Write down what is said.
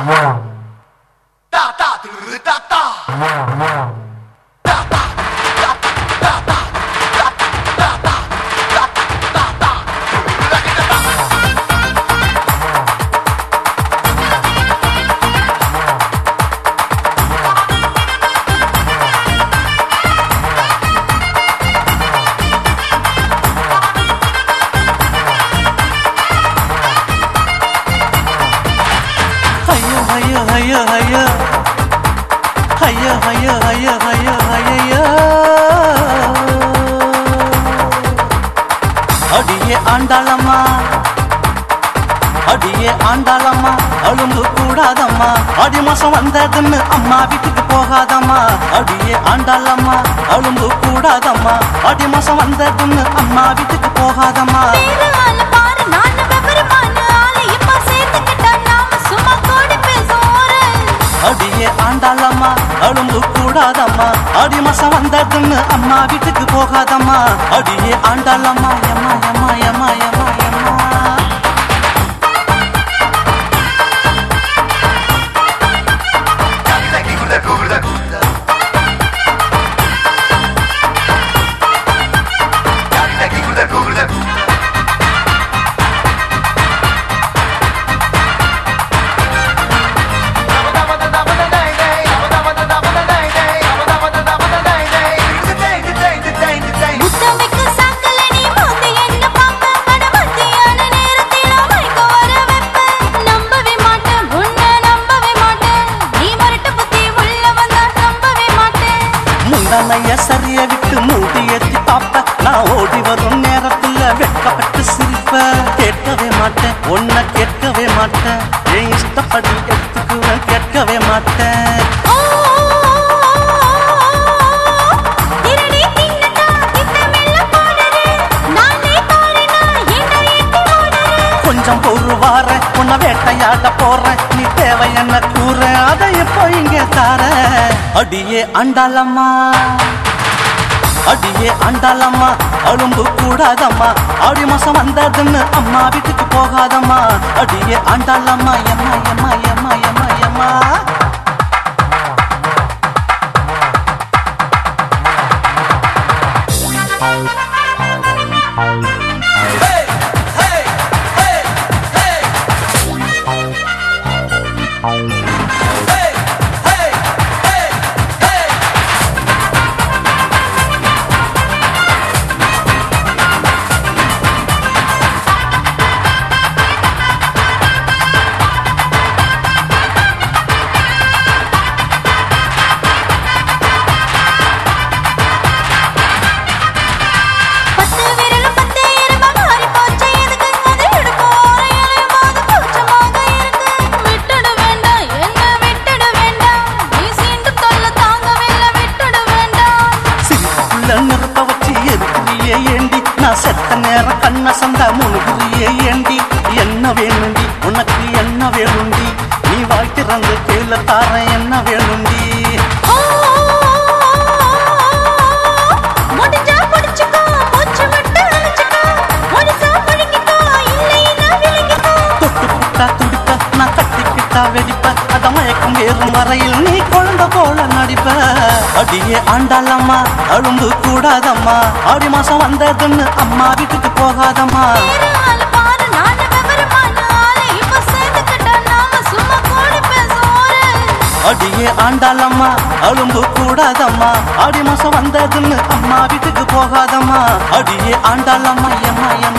大大的大大，大大大大大大大大大大大大。 ஐயோ ஐயோ ஐயோ ஐயோ ஐயோ ஐயோ ஐயோ ஐயோ ஐயோ அடியே ஆண்டாளம்மா அடியே ஆண்டாளம்மா அழும்பு கூடாதம்மா அடி மாசம் வந்ததுன்னு அம்மா வீட்டுக்கு போகாதம்மா அடியே ஆண்டாளம்மா அழும்பு கூடாதம்மா அடி மாசம் வந்ததுன்னு அம்மா வீட்டுக்கு போகாதம்மா பேரு ஆள பாரு நானு விவரமான ஆளு இப்ப சேர்த்துக்கிட்டா நாம சும்மா கோடி பேசுவோரு அடியே ஆண்டாளம்மா அழும்பு கூடாதம்மா அடி மாசம் வந்ததுன்னு அம்மா வீட்டுக்கு போகாதம்மா அடியே ஆண்டாளம்மா எம்மா எம்மா எம்மா எம்மா எம்மா முத்தமிக்க சாக்கல நீ மோதி என்ன பார்க்க அட மத்தியான நேரத்தில மைக்க வர வெப்ப நம்பவே மாட்டேன் உன்னை நம்பவே மாட்டேன் நீ மரட்டு புத்தி உள்ள வந்தா நம்பவே மாட்டேன் முந்தானைய சரிய விட்டு மூடி ஏத்தி பாப்ப நான் ஓடி வரும் நேரத்துல வெட்கப்பட்டு சிரிப்ப கேட்கவே மாட்டேன் உன்னை கேட்கவே மாட்டேன் என் இஷ்டப்படி எடுத்துக்குவேன் கேட்கவே மாட்டேன் ஓ திருடி தின்னடா இந்த மெல்ல போடுறே நானே தோறினா என்ன எட்டி ஓடுறே கொஞ்சம் பொறு வார உன்னை வேட்டையாட போறேன் நீ தேவை என்ன கூற அதை இப்போ இங்க தார அடியே அண்டாளம்மா அடியே அண்டாளம்மா அழும்பு கூடாதம்மா ஆடி மாசம் வந்ததுன்னு அம்மா வீட்டுக்கு போகாதம்மா அடியே ஆண்டாளம்மா எம்மா எம்மா எம்மா எம்மா எம்மா பத்து விரலும் பத்து எறும்பா மாறி போச்சு எதுக்கு அது இடுப்பு ஓரம் எழையும் போது கூச்சமாக இருக்கு விட்டுட வேண்டாம் என்ன விட்டுட வேண்டாம் நீ சீண்டும் தொல்லை தாங்கவில்லை விட்டுட வேண்டாம் சிரிப்புக்குள்ள நிறுத்த வச்சு எதுக்குறியே ஏண்டி நான் செத்த நேரம் கண்ண சந்தா முழுகுறியே ஏண்டி என்ன வேணுண்டி உனக்கு என்ன வேணுண்டி நீ வாய் திறந்து கீழே தார என்ன வேணுண்டி ஓ முடிஞ்சா பிடிச்சுக்கோ மூச்சு விட்டு அணைச்சுக்கோ முழுசா முழுங்கிக்கோ இல்லைன்னா விழுங்கிக்கோ தொட்டு புட்டா துடிப்ப நான் கட்டிக்கிட்டா வெடிப்ப அத மயக்கம் வேறும் வரையில் நீ குழந்தை போல நடிப்ப அடியே ஆண்டாளம்மா அழும்பு கூடாதம்மா ஆடி மாசம் வந்ததுன்னு அம்மா வீட்டுக்கு போகாதம்மா பேரு ஆள பாரு நானு விவரமான ஆளு இப்ப சேர்த்துக்கிட்டா நாம சும்மா கோடி பேசுவோரு அடியே ஆண்டாளம்மா அழும்பு கூடாதம்மா ஆடி மாசம் வந்ததுன்னு அம்மா வீட்டுக்கு போகாதம்மா அடியே ஆண்டாளம்மா எம்மா எம்மா